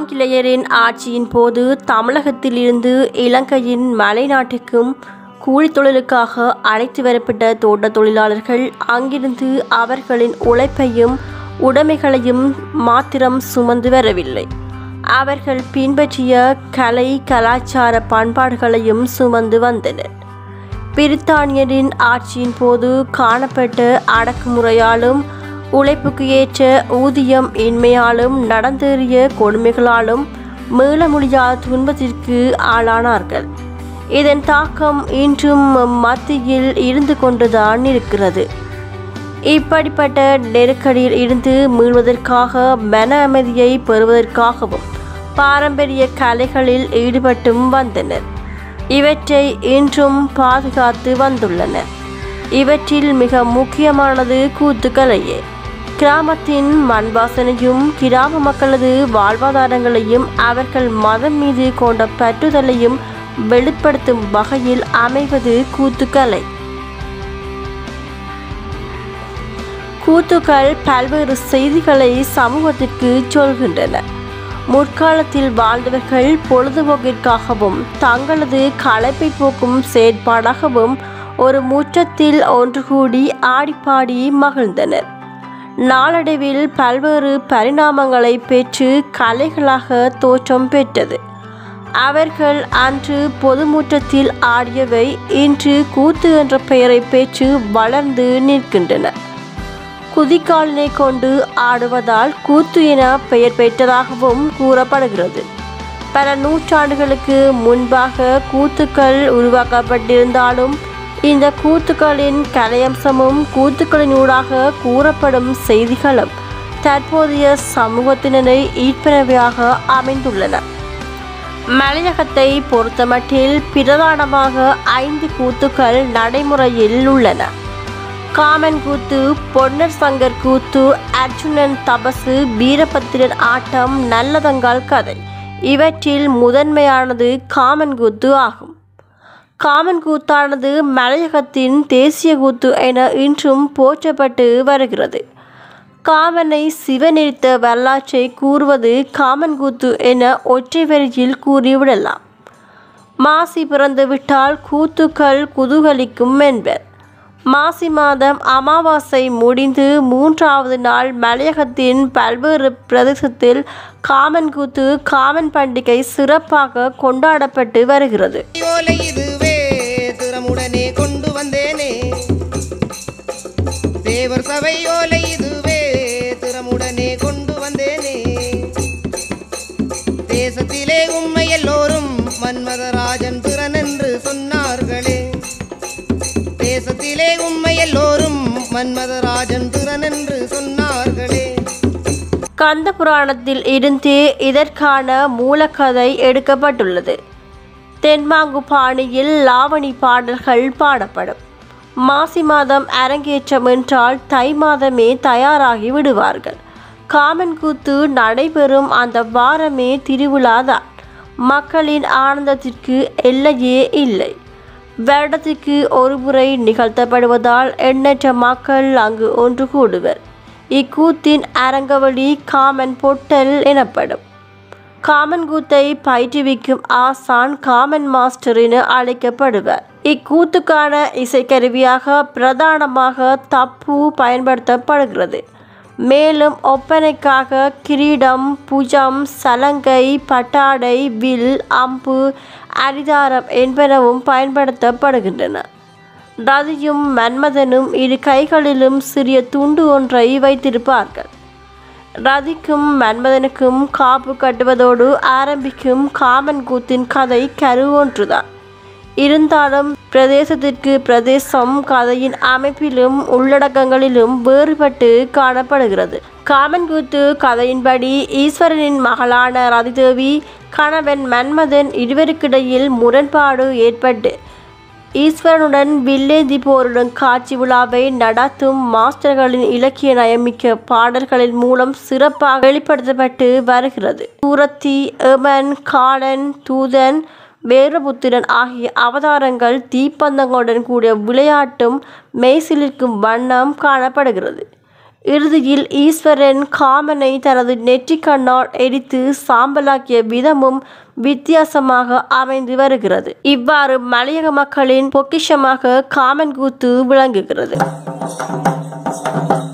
ஆங்கிலேயரின் ஆட்சியின் போது தமிழகத்திலிருந்து இலங்கையின் மலைநாட்டுக்கும் கூலித் தொழிலுக்காக அழைத்து வரப்பட்ட தோட்டத் தொழிலாளர்கள் அங்கிருந்து அவர்களின் உழைப்பையும் உடைமைகளையும் மாத்திரம் சுமந்து வரவில்லை அவர்கள் பின்பற்றிய கலை கலாச்சார பண்பாடுகளையும் சுமந்து வந்தனர் பிரித்தானியரின் ஆட்சியின் போது காணப்பட்ட அடக்குமுறையாலும் உழைப்புக்கு ஏற்ற ஊதியம் இன்மையாலும் நடந்தேறிய கொடுமைகளாலும் மீள முடியாத துன்பத்திற்கு ஆளானார்கள் இதன் தாக்கம் இன்றும் மத்தியில் இருந்து கொண்டுதான் இருக்கிறது இப்படிப்பட்ட நெருக்கடியில் இருந்து மீள்வதற்காக மன அமைதியை பெறுவதற்காகவும் பாரம்பரிய கலைகளில் ஈடுபட்டும் வந்தனர் இவற்றை இன்றும் பாதுகாத்து வந்துள்ளனர் இவற்றில் மிக முக்கியமானது கூத்துக்கலையே கிராமத்தின் மண் வாசனையும் கிராம மக்களது வாழ்வாதாரங்களையும் அவர்கள் மதம் மீது கொண்ட பற்றுதலையும் வெளிப்படுத்தும் வகையில் அமைவது கூத்துக்கலை கூத்துக்கள் பல்வேறு செய்திகளை சமூகத்திற்கு சொல்கின்றன முற்காலத்தில் வாழ்ந்தவர்கள் பொழுதுபோக்கிற்காகவும் தங்களது களைப்பை போக்கும் செயற்பாடாகவும் ஒரு முற்றத்தில் ஒன்று கூடி ஆடிப்பாடி மகிழ்ந்தனர் நாளடைவில் பல்வேறு பரிணாமங்களை பெற்று கலைகளாக தோற்றம் பெற்றது அவர்கள் அன்று பொதுமுற்றத்தில் ஆடியவை இன்று கூத்து என்ற பெயரை பெற்று வளர்ந்து நிற்கின்றன குதிக்காலினை கொண்டு ஆடுவதால் கூத்து என பெயர் பெற்றதாகவும் கூறப்படுகிறது பல நூற்றாண்டுகளுக்கு முன்பாக கூத்துக்கள் உருவாக்கப்பட்டிருந்தாலும் இந்த கூத்துக்களின் கலையம்சமும் கூத்துக்களின் ஊடாக கூறப்படும் செய்திகளும் தற்போதைய சமூகத்தினரை ஈர்ப்பனவையாக அமைந்துள்ளன மலையகத்தை பொறுத்தமட்டில் பிரதானமாக ஐந்து கூத்துக்கள் நடைமுறையில் உள்ளன காமன் கூத்து பொன்னர் சங்கர் கூத்து அர்ஜுனன் தபசு வீரபத்திரன் ஆட்டம் நல்லதங்கால் கதை இவற்றில் முதன்மையானது காமன் கூத்து ஆகும் காமன் கூத்தானது மலையகத்தின் தேசிய கூத்து என இன்றும் போற்றப்பட்டு வருகிறது காமனை சிவனெரித்த வரலாற்றை கூறுவது காமன் கூத்து என ஒற்றை வரியில் கூறிவிடலாம் மாசி பிறந்துவிட்டால் கூத்துக்கள் குதூகலிக்கும் என்பர் மாசி மாதம் அமாவாசை முடிந்து மூன்றாவது நாள் மலையகத்தின் பல்வேறு பிரதேசத்தில் காமன் கூத்து காமன் பண்டிகை சிறப்பாக கொண்டாடப்பட்டு வருகிறது ஓலை இதுவே திறமுடனே கொண்டு வந்தேனே தேவர் சபை ஓலை இதுவே திறமுடனே கொண்டு வந்தேனே தேசத்திலே உண்மை எல்லோரும் மன்மதராஜன் திறன் என்று சொன்னார்களே தேசத்திலே உண்மை எல்லோரும் மன்மதராஜன் திறன் என்று சொன்னார்களே கந்த புராணத்தில் இருந்தே இதற்கான மூலக்கதை எடுக்கப்பட்டுள்ளது தென்மாங்கு பாணியில் லாவணி பாடல்கள் பாடப்படும் மாசி மாதம் அரங்கேற்றம் என்றால் தை மாதமே தயாராகி விடுவார்கள் காமன் கூத்து நடைபெறும் அந்த வாரமே திருவிழாதான் மக்களின் ஆனந்தத்திற்கு எல்லையே இல்லை வருடத்திற்கு ஒருமுறை நிகழ்த்தப்படுவதால் எண்ணற்ற மக்கள் அங்கு ஒன்று கூடுவர் இக்கூத்தின் அரங்கவழி காமன் பொட்டல் எனப்படும் காமன் கூத்தை பயிற்றுவிக்கும் ஆசான் காமன் மாஸ்டர் என அழைக்கப்படுவர் இக்கூத்துக்கான இசைக்கருவியாக பிரதானமாக தப்பு பயன்படுத்தப்படுகிறது மேலும் ஒப்பனைக்காக கிரீடம் புஜம் சலங்கை பட்டாடை வில் அம்பு அரிதாரம் என்பனவும் பயன்படுத்தப்படுகின்றன ரதியும் மன்மதனும் இரு கைகளிலும் சிறிய துண்டு ஒன்றை வைத்திருப்பார்கள் ரதிக்கும் மன்மதனுக்கும் காப்பு கட்டுவதோடு ஆரம்பிக்கும் காமன் கூத்தின் கதை கரு ஒன்றுதான் இருந்தாலும் பிரதேசத்திற்கு பிரதேசம் கதையின் அமைப்பிலும் உள்ளடக்கங்களிலும் வேறுபட்டு காணப்படுகிறது காமன் கூத்து கதையின்படி ஈஸ்வரனின் மகளான ரதிதேவி கணவன் மன்மதன் இருவருக்கிடையில் முரண்பாடு ஏற்பட்டு ஈஸ்வரனுடன் வில்லேந்தி போரிடும் காட்சி விழாவை நடத்தும் மாஸ்டர்களின் இலக்கிய நயமிக்க பாடல்களின் மூலம் சிறப்பாக வெளிப்படுத்தப்பட்டு வருகிறது சூரத்தி எமன் காலன் தூதன் வேரபுத்திரன் ஆகிய அவதாரங்கள் தீப்பந்தங்களுடன் கூடிய விளையாட்டும் மெய்சிலிருக்கும் வண்ணம் காணப்படுகிறது இறுதியில் ஈஸ்வரன் காமனை தனது நெற்றிக் கண்ணால் எரித்து சாம்பலாக்கிய விதமும் வித்தியாசமாக அமைந்து வருகிறது இவ்வாறு மலையக மக்களின் பொக்கிஷமாக காமன் கூத்து விளங்குகிறது